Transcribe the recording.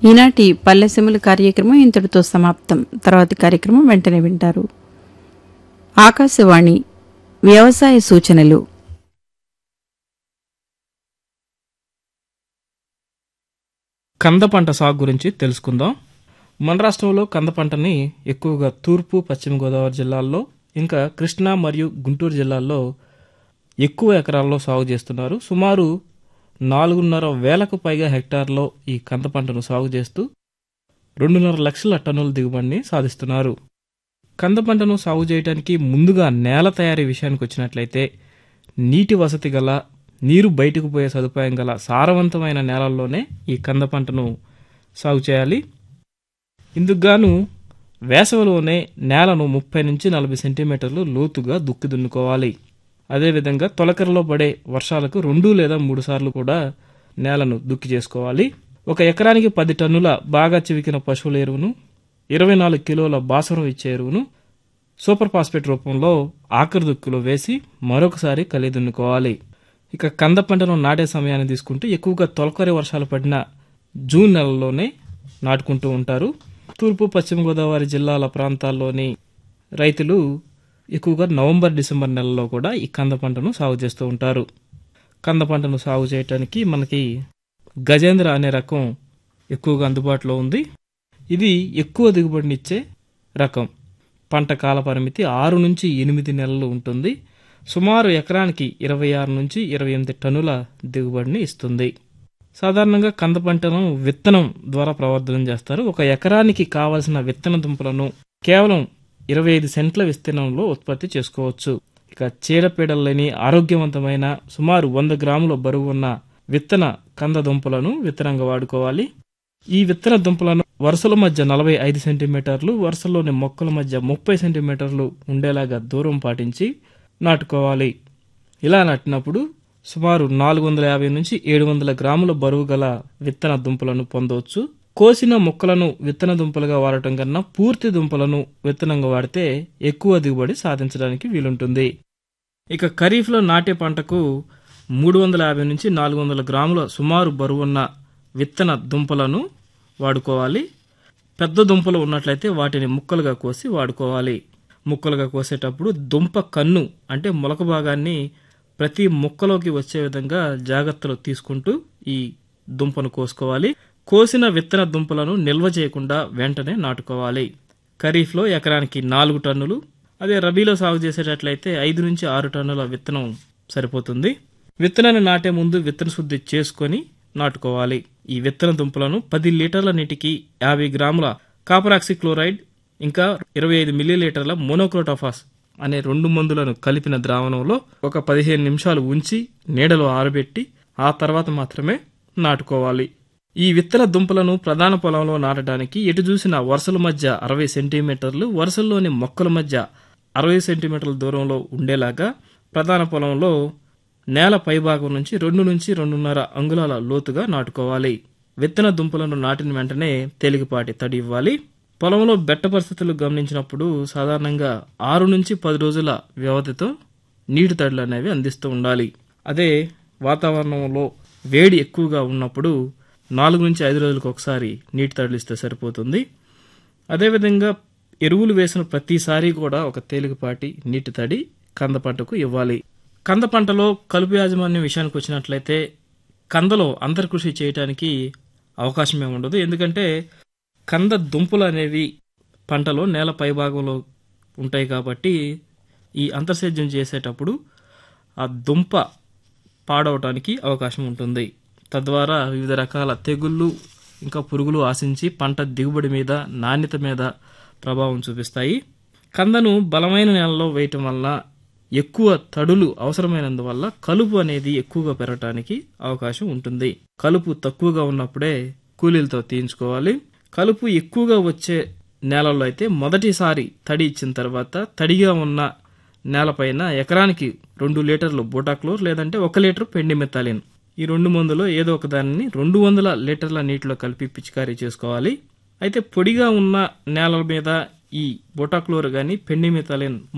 ఈనాటి పల్లెసెముల కార్యక్రమం ఇంతటితో సమాప్తం తర్వాతి కార్యక్రమం వెంటనే వింటారు ఆకాశవాణి వ్యవసాయ సూచనలు కంద పంట సాగు గురించి తెలుసుకుందాం మన రాష్ట్రంలో కంద పంటని ఎక్కువగా తూర్పు పశ్చిమ గోదావరి జిల్లాల్లో ఇంకా కృష్ణా మరియు గుంటూరు జిల్లాల్లో ఎక్కువ ఎకరాల్లో సాగు చేస్తున్నారు సుమారు నాలుగున్నర వేలకు పైగా హెక్టార్లో ఈ కంద పంటను సాగు చేస్తూ రెండున్నర లక్షల టన్నుల దిగుబడిని సాధిస్తున్నారు కంద పంటను సాగు చేయడానికి ముందుగా నేల తయారీ విషయానికి వచ్చినట్లయితే నీటి వసతి గల నీరు బయటకు పోయే సదుపాయం గల సారవంతమైన నేలల్లోనే ఈ కంద పంటను సాగు చేయాలి ఇందుకుగాను వేసవిలోనే నేలను ముప్పై నుంచి నలభై సెంటీమీటర్లు లోతుగా దుక్కి దున్నుకోవాలి అదేవిధంగా తొలకరలో పడే వర్షాలకు రెండు లేదా మూడు సార్లు కూడా నేలను దుక్కి చేసుకోవాలి ఒక ఎకరానికి పది టన్నుల బాగా చివికిన పశువుల ఎరువును ఇరవై నాలుగు కిలోల బాసరం ఇచ్చే ఎరువును సూపర్ ఫాస్ఫేట్ రూపంలో ఆఖరి దుక్కులో వేసి మరొకసారి కలిదున్నుకోవాలి ఇక కంద పంటను నాటే సమయాన్ని తీసుకుంటే ఎక్కువగా తొలకరి వర్షాలు పడిన జూన్ నెలలోనే నాటుకుంటూ ఉంటారు తూర్పు పశ్చిమ గోదావరి జిల్లాల ప్రాంతాల్లోని రైతులు ఎక్కువగా నవంబర్ డిసెంబర్ నెలలో కూడా ఈ కంద పంటను సాగు చేస్తూ ఉంటారు కంద పంటను సాగు చేయటానికి మనకి గజేంద్ర అనే రకం ఎక్కువగా అందుబాటులో ఉంది ఇది ఎక్కువ దిగుబడినిచ్చే రకం పంట కాల పరిమితి ఆరు నుంచి ఎనిమిది నెలలు ఉంటుంది సుమారు ఎకరానికి ఇరవై ఆరు నుంచి ఇరవై ఎనిమిది టన్నుల దిగుబడిని ఇస్తుంది సాధారణంగా కంద పంటను విత్తనం ద్వారా ప్రవర్ధనం చేస్తారు ఒక ఎకరానికి కావలసిన విత్తన దుంపలను కేవలం ఇరవై ఐదు సెంట్ల విస్తీర్ణంలో ఉత్పత్తి చేసుకోవచ్చు ఇక చీడపీడలు లేని ఆరోగ్యవంతమైన సుమారు వంద గ్రాముల బరువు ఉన్న విత్తన కంద దుంపలను విత్తనంగా వాడుకోవాలి ఈ విత్తన దుంపలను వరుసల మధ్య నలభై ఐదు సెంటీమీటర్లు వరుసలోని మొక్కల మధ్య ముప్పై సెంటీమీటర్లు ఉండేలాగా దూరం పాటించి నాటుకోవాలి ఇలా నాటినప్పుడు సుమారు నాలుగు వందల యాభై నుంచి ఏడు వందల గ్రాముల బరువు గల విత్తన దుంపలను పొందవచ్చు కోసిన మొక్కలను విత్తన దుంపలుగా వాడటం కన్నా పూర్తి దుంపలను విత్తనంగా వాడితే ఎక్కువ దిగుబడి సాధించడానికి వీలుంటుంది ఇక ఖరీఫ్లో నాటే పంటకు మూడు వందల యాభై నుంచి నాలుగు వందల గ్రాముల సుమారు బరువున్న విత్తన దుంపలను వాడుకోవాలి పెద్ద దుంపలు ఉన్నట్లయితే వాటిని ముక్కలుగా కోసి వాడుకోవాలి ముక్కలుగా కోసేటప్పుడు దుంప కన్ను అంటే మొలక భాగాన్ని ప్రతి ముక్కలోకి వచ్చే విధంగా జాగ్రత్తలు తీసుకుంటూ ఈ దుంపను కోసుకోవాలి కోసిన విత్తన దుంపలను నిల్వ చేయకుండా వెంటనే నాటుకోవాలి ఖరీఫ్లో ఎకరానికి నాలుగు టన్నులు అదే రబీలో సాగు చేసేటట్లయితే ఐదు నుంచి ఆరు టన్నుల విత్తనం సరిపోతుంది విత్తనాన్ని నాటే ముందు విత్తన శుద్ధి చేసుకొని నాటుకోవాలి ఈ విత్తన దుంపలను పది లీటర్ల నీటికి యాభై గ్రాముల కాపరాక్సి క్లోరైడ్ ఇంకా ఇరవై ఐదు మిల్లీలీటర్ల మోనోక్రోటోఫాస్ అనే రెండు మందులను కలిపిన ద్రావణంలో ఒక పదిహేను నిమిషాలు ఉంచి నీడలో ఆరబెట్టి ఆ తర్వాత మాత్రమే నాటుకోవాలి ఈ విత్తన దుంపలను ప్రధాన పొలంలో నాటడానికి ఎటు చూసిన వరుసల మధ్య అరవై సెంటీమీటర్లు వరుసల్లోని మొక్కల మధ్య అరవై సెంటీమీటర్ల దూరంలో ఉండేలాగా ప్రధాన పొలంలో నేల పైభాగం నుంచి రెండు నుంచి రెండున్నర అంగుళాల లోతుగా నాటుకోవాలి విత్తన దుంపలను నాటిన వెంటనే తేలికపాటి తడి ఇవ్వాలి పొలంలో బెట్ట పరిస్థితులు గమనించినప్పుడు సాధారణంగా ఆరు నుంచి పది రోజుల వ్యవధితో నీటి తడులు అనేవి అందిస్తూ ఉండాలి అదే వాతావరణంలో వేడి ఎక్కువగా ఉన్నప్పుడు నాలుగు నుంచి ఐదు రోజులకు ఒకసారి నీటి తడులు ఇస్తే సరిపోతుంది అదేవిధంగా ఎరువులు వేసిన ప్రతిసారి కూడా ఒక తేలికపాటి నీటి తడి కంద పంటకు ఇవ్వాలి కంద పంటలో కలుపు యాజమాన్యం విషయానికి వచ్చినట్లయితే కందలో అంతర్కృషి చేయడానికి అవకాశమే ఉండదు ఎందుకంటే కంద దుంపలు అనేవి పంటలో నేల పైభాగంలో ఉంటాయి కాబట్టి ఈ అంతర్సేద్యం చేసేటప్పుడు ఆ దుంప పాడవటానికి అవకాశం ఉంటుంది తద్వారా వివిధ రకాల తెగుళ్ళు ఇంకా పురుగులు ఆశించి పంట దిగుబడి మీద నాణ్యత మీద ప్రభావం చూపిస్తాయి కందను బలమైన నేలలో వేయటం వల్ల ఎక్కువ తడులు అవసరమైనందువల్ల కలుపు అనేది ఎక్కువగా పెరగటానికి అవకాశం ఉంటుంది కలుపు తక్కువగా ఉన్నప్పుడే కూలీలతో తీయించుకోవాలి కలుపు ఎక్కువగా వచ్చే నేలల్లో అయితే మొదటిసారి తడి ఇచ్చిన తర్వాత తడిగా ఉన్న నేలపైన ఎకరానికి రెండు లీటర్లు బోటాక్లోర్ లేదంటే ఒక లీటర్ పెండి మెత్తాలిన్ ఈ రెండు మందులో ఏదో ఒక దానిని రెండు వందల లీటర్ల నీటిలో కలిపి పిచికారీ చేసుకోవాలి అయితే పొడిగా ఉన్న నేలల మీద ఈ బోటాక్లోర్ కానీ పెండి మెత్తాలిన్